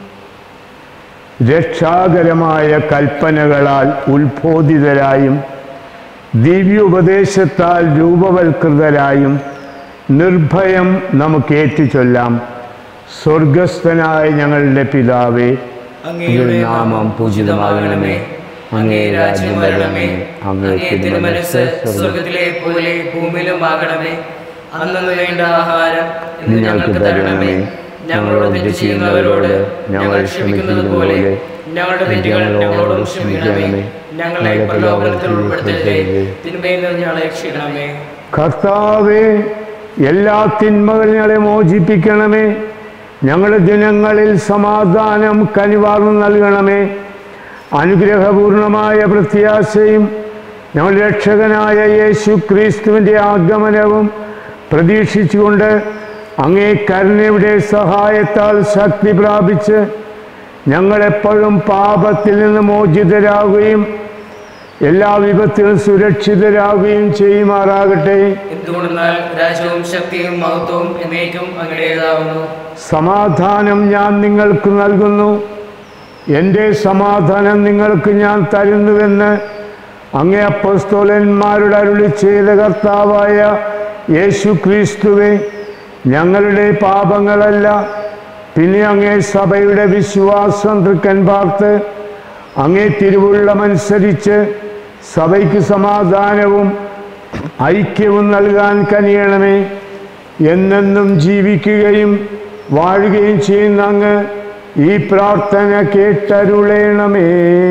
രക്ഷാകരമായ കൽപ്പനകളാൽ ഉത്ബോധിതരായും ദിവ്യോപദേശത്താൽ രൂപവൽകൃതരായും നിർഭയം നമുക്ക് ഏറ്റുചൊല്ലാം സ്വർഗസ്ഥനായ ഞങ്ങളുടെ പിതാവേ അങ്ങയുടെ നാമം പൂജിതമാകണമേ അങ്ങേ രാജ്യം വരണമേ അങ്ങേ തിരുമനസ് സ്വർഗത്തിലെ പോലെ ഭൂമിയിലും ആകണമേ അന്നു വേണ്ട ആഹാരം ഇന്ന് ഞങ്ങൾക്ക് തരണമേ ഞങ്ങളോട് തെറ്റ് ചെയ്യുന്നവരോട് ഞങ്ങൾ ക്ഷമിക്കുന്നത് പോലെ ഞങ്ങളുടെ തെറ്റുകൾ ഞങ്ങളോടും ക്ഷമിക്കണമേ ഞങ്ങളെ പ്രലോഭനത്തിൽ ഉൾപ്പെടുത്തരുതേ തിന്മയിൽ നിന്ന് ഞങ്ങളെ രക്ഷിക്കണമേ കർത്താവേ എല്ലാ തിന്മകളിൽ ഞങ്ങളെ മോചിപ്പിക്കണമേ ഞങ്ങളുടെ ദിനങ്ങളിൽ സമാധാനം കനിവാർന്നു നൽകണമേ അനുഗ്രഹപൂർണമായ പ്രത്യാശയും ഞങ്ങളുടെ രക്ഷകനായ യേശു ക്രിസ്തുവിൻ്റെ ആഗമനവും പ്രതീക്ഷിച്ചുകൊണ്ട് അങ്ങേ കരുണയുടെ സഹായത്താൽ ശക്തി പ്രാപിച്ച് ഞങ്ങളെപ്പോഴും പാപത്തിൽ നിന്ന് മോചിതരാകുകയും എല്ലാ വിപത്തിലും സുരക്ഷിതരാകുകയും ചെയ്യുമാറാകട്ടെ എന്തുകൊണ്ടെന്നാൽ രാജ്യവും ശക്തിയും മഹത്വവും എന്നേക്കും അങ്ങടേതാവുന്നു സമാധാനം ഞാൻ നിങ്ങൾക്ക് നൽകുന്നു എൻ്റെ സമാധാനം നിങ്ങൾക്ക് ഞാൻ തരുന്നുവെന്ന് അങ്ങേ അപ്പസ്തോലന്മാരുടെ അരുളി ചെയ്ത കർത്താവായ യേശു ക്രിസ്തുവെ ഞങ്ങളുടെ പാപങ്ങളല്ല പിന്നെ അങ്ങേ സഭയുടെ വിശ്വാസം തൃക്കൻ പാർത്ത് അങ്ങേ തിരുവുള്ളമനുസരിച്ച് സഭയ്ക്ക് സമാധാനവും ഐക്യവും നൽകാൻ കനിയണമേ എന്നെന്നും ജീവിക്കുകയും വാഴുകയും ചെയ്യുന്ന അങ്ങ് ഈ പ്രാർത്ഥന കേട്ടരുളേണമേ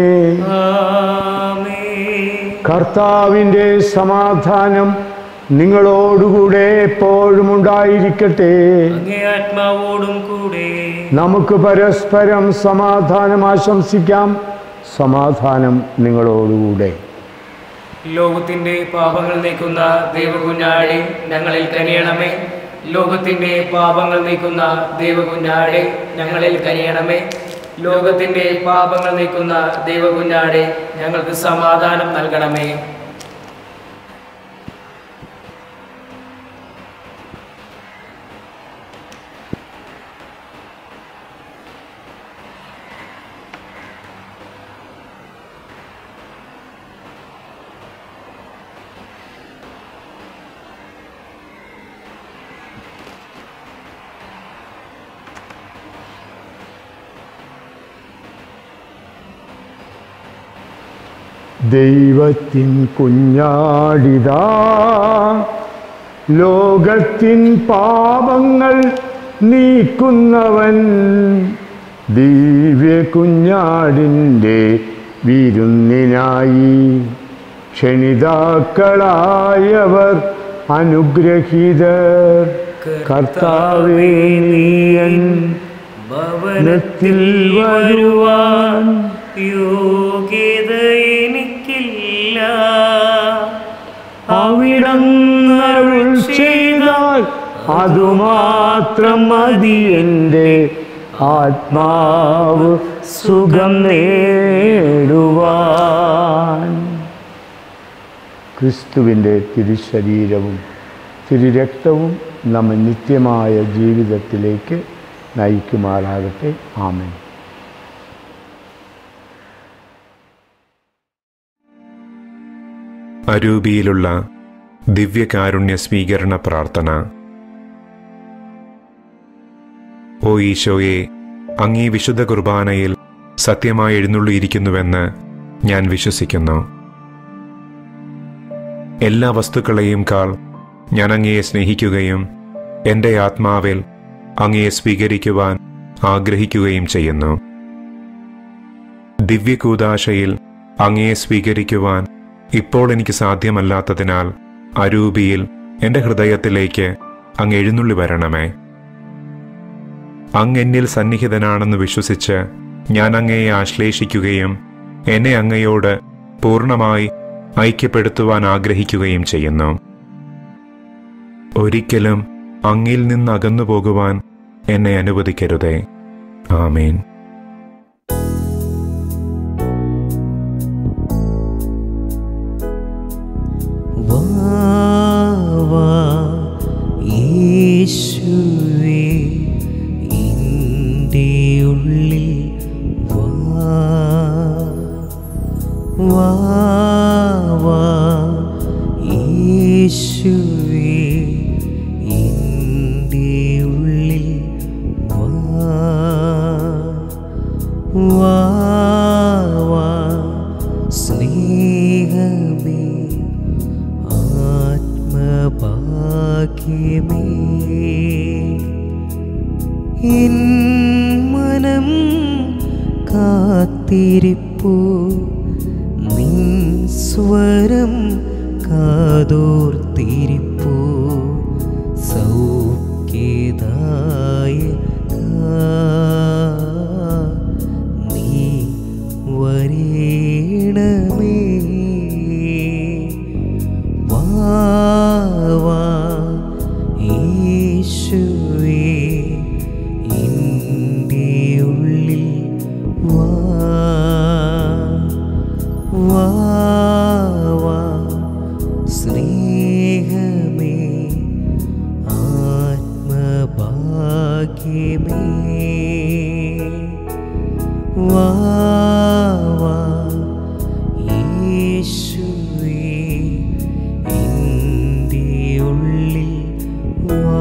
ആമേൻ കർത്താവിൻ്റെ സമാധാനം നിങ്ങളോടുകൂടെ എപ്പോഴും ഉണ്ടായിരിക്കട്ടെ അങ്ങേ ആത്മാവോടും കൂടെ നമുക്ക് പരസ്പരം സമാധാനം ആശംസിക്കാം സമാധാനം നിങ്ങളോടുകൂടെ ലോകത്തിന്റെ പാപങ്ങൾ നീക്കുന്ന ദൈവകുഞ്ഞാടെ ഞങ്ങളിൽ കനിയണമേ ലോകത്തിന്റെ പാപങ്ങൾ നീക്കുന്ന ദൈവകുഞ്ഞാടെ ഞങ്ങളിൽ കനിയണമേ ലോകത്തിന്റെ പാപങ്ങൾ നീക്കുന്ന ദൈവകുഞ്ഞാടെ ഞങ്ങൾക്ക് സമാധാനം നൽകണമേ ദൈവത്തിൻ കുഞ്ഞാടിതാ ലോകത്തിൻ പാപങ്ങൾ നീക്കുന്നവൻ ദിവ്യ കുഞ്ഞാടിൻ്റെ വിരുന്നിനായി ക്ഷണിതാക്കളായവർ അനുഗ്രഹീതർ കർത്താവേ നീയൻ ഭവനത്തിൽ വരുവാൻ യോഗ്യത എനിക്കില്ല അവിടന്ന് അരുൾ ചെയ്താൽ അതുമാത്രം മതി എൻ്റെ ആത്മാവ് സുഖം നേടുവാൻ ക്രിസ്തുവിൻ്റെ തിരുശരീരവും തിരുരക്തവും നമ്മെ നിത്യമായ ജീവിതത്തിലേക്ക് നയിക്കുമാറാകട്ടെ ആമേൻ അരൂപിയിലുള്ള ദിവ്യകാരുണ്യ സ്വീകരണ പ്രാർത്ഥന ഓ ഈശോയെ അങ്ങീ വിശുദ്ധ കുർബാനയിൽ സത്യമായി എഴുന്നള്ളിയിരിക്കുന്നുവെന്ന് ഞാൻ വിശ്വസിക്കുന്നു എല്ലാ വസ്തുക്കളെയും കാൾ ഞാൻ അങ്ങയെ സ്നേഹിക്കുകയും എൻ്റെ ആത്മാവിൽ അങ്ങയെ സ്വീകരിക്കുവാൻ ആഗ്രഹിക്കുകയും ചെയ്യുന്നു ദിവ്യകൂദാശയിൽ അങ്ങയെ സ്വീകരിക്കുവാൻ ഇപ്പോൾ എനിക്ക് സാധ്യമല്ലാത്തതിനാൽ അരൂപിയിൽ എൻ്റെ ഹൃദയത്തിലേക്ക് അങ്ങ് എഴുന്നള്ളി വരണമേ അങ്ങ് എന്നിൽ സന്നിഹിതനാണെന്ന് വിശ്വസിച്ച് ഞാൻ അങ്ങയെ ആശ്ലേഷിക്കുകയും എന്നെ അങ്ങയോട് പൂർണ്ണമായി ഐക്യപ്പെടുത്തുവാൻ ആഗ്രഹിക്കുകയും ചെയ്യുന്നു ഒരിക്കലും അങ്ങിൽ നിന്ന് അകന്നു പോകുവാൻ എന്നെ അനുവദിക്കരുതേ ആമേൻ വാ വാ യേശുവേ എൻ്റെ ഉള്ളിൽ വാ വാ വാ യേശുവേ എൻ്റെ ഉള്ളിൽ വാ വാ വാ സ്നേഹമേ ആത്മഭാഗ്യമേ എൻ മനം കാത്തിരിപ്പു നിൻ സ്വരം കാതോർത്തിരിപ്പു സൗഖ്യദായ നീ വരേണമേ വാ വാ യേശുവേ എൻ്റെ ഉള്ളിൽ വാ വാ വാ സ്നേഹമേ ആത്മഭാഗ്യമേ വാ വാ യേശുവേ എൻ്റെ ഉള്ളിൽ വാ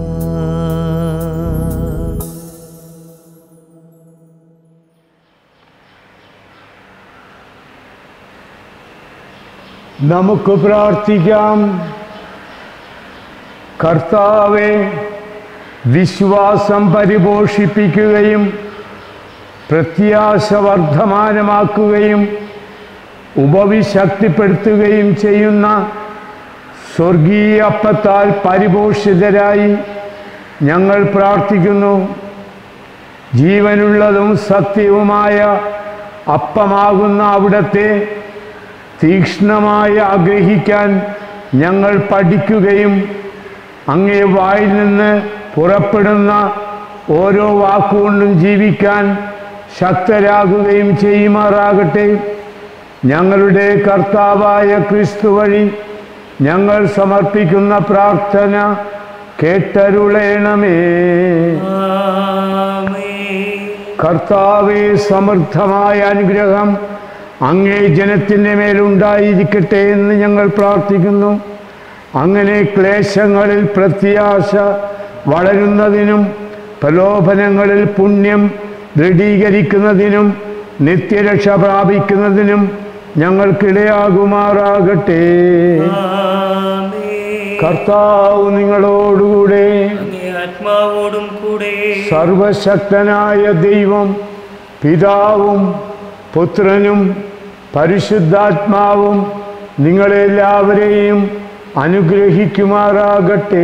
നമുക്ക് പ്രാർത്ഥിക്കാം കർത്താവെ വിശ്വാസം പരിപോഷിപ്പിക്കുകയും പ്രത്യാശ വർദ്ധമാനമാക്കുകയും ഉപവിശക്തിപ്പെടുത്തുകയും ചെയ്യുന്ന സ്വർഗീയ അപ്പത്താൽ പരിപോഷിതരായി ഞങ്ങൾ പ്രാർത്ഥിക്കുന്നു ജീവനുള്ളതും സത്യവുമായ അപ്പമാകുന്ന അവിടത്തെ തീക്ഷ്ണമായി ആഗ്രഹിക്കാൻ ഞങ്ങൾ പഠിക്കുകയും അങ്ങേ വായിൽ നിന്ന് പുറപ്പെടുന്ന ഓരോ വാക്കുകൊണ്ടും ജീവിക്കാൻ ശക്തരാകുകയും ചെയ്യുമാറാകട്ടെ ഞങ്ങളുടെ കർത്താവായ ക്രിസ്തു വഴി ഞങ്ങൾ സമർപ്പിക്കുന്ന പ്രാർത്ഥന കേട്ടരുളേണമേ കർത്താവെ സമൃദ്ധമായ അനുഗ്രഹം അങ്ങേ ജനത്തിൻ്റെ മേലുണ്ടായിരിക്കട്ടെ എന്ന് ഞങ്ങൾ പ്രാർത്ഥിക്കുന്നു അങ്ങനെ ക്ലേശങ്ങളിൽ പ്രത്യാശ വളരുന്നതിനും പ്രലോഭനങ്ങളിൽ പുണ്യം ദൃഢീകരിക്കുന്നതിനും നിത്യരക്ഷ പ്രാപിക്കുന്നതിനും ഞങ്ങൾക്കിടയാകുമാറാകട്ടെ ആമേൻ. കർത്താവ് നിങ്ങളോടുകൂടെ അങ്ങേ ആത്മാവോടും കൂടെ സർവശക്തനായ ദൈവം പിതാവും പുത്രനും പരിശുദ്ധാത്മാവും നിങ്ങളെല്ലാവരെയും അനുഗ്രഹിക്കുമാറാകട്ടെ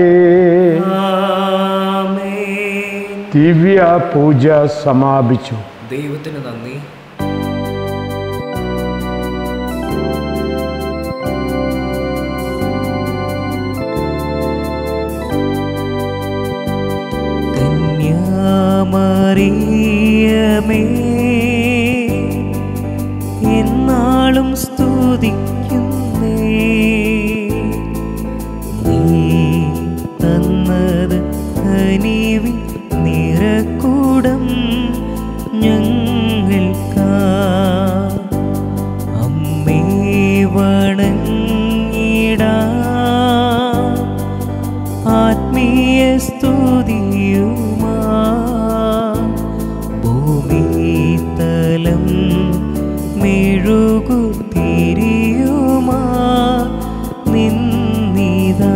ആമേൻ. ദിവ്യ പൂജ സമാപിച്ചു ദൈവത്തിന് നന്ദി കന്യാമറിയമേ എന്നാളും സ്തുതിക്കുന്നേ നീ തന്നത് കനിവിൻ നിറക്കൂടം ഞങ്ങൾക്കാ അമ്മേ വണങ്ങിടാ ആത്മീയ സ്തുതിയുമാ ഭൂമിതലം മെഴുകുതിരിയുമാ നിന്നിതാ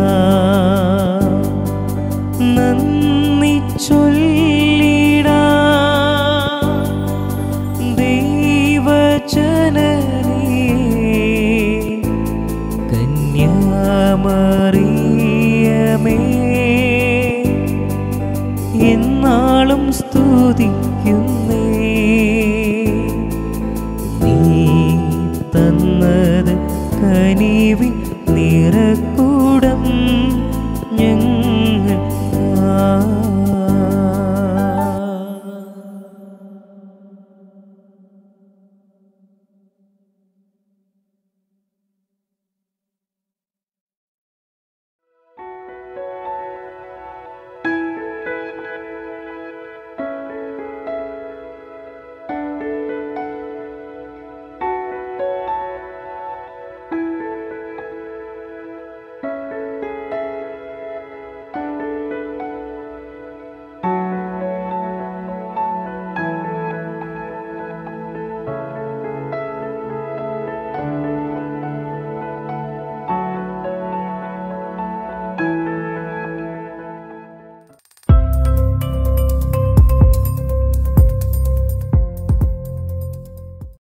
നന്ദി ചൊല്ലിടാ ദൈവജനനേ കന്യാമറിയമേ എന്നാളും സ്തുതിക്കുന്നേ നീ തന്നത് കനിവിൻ നിറക്കു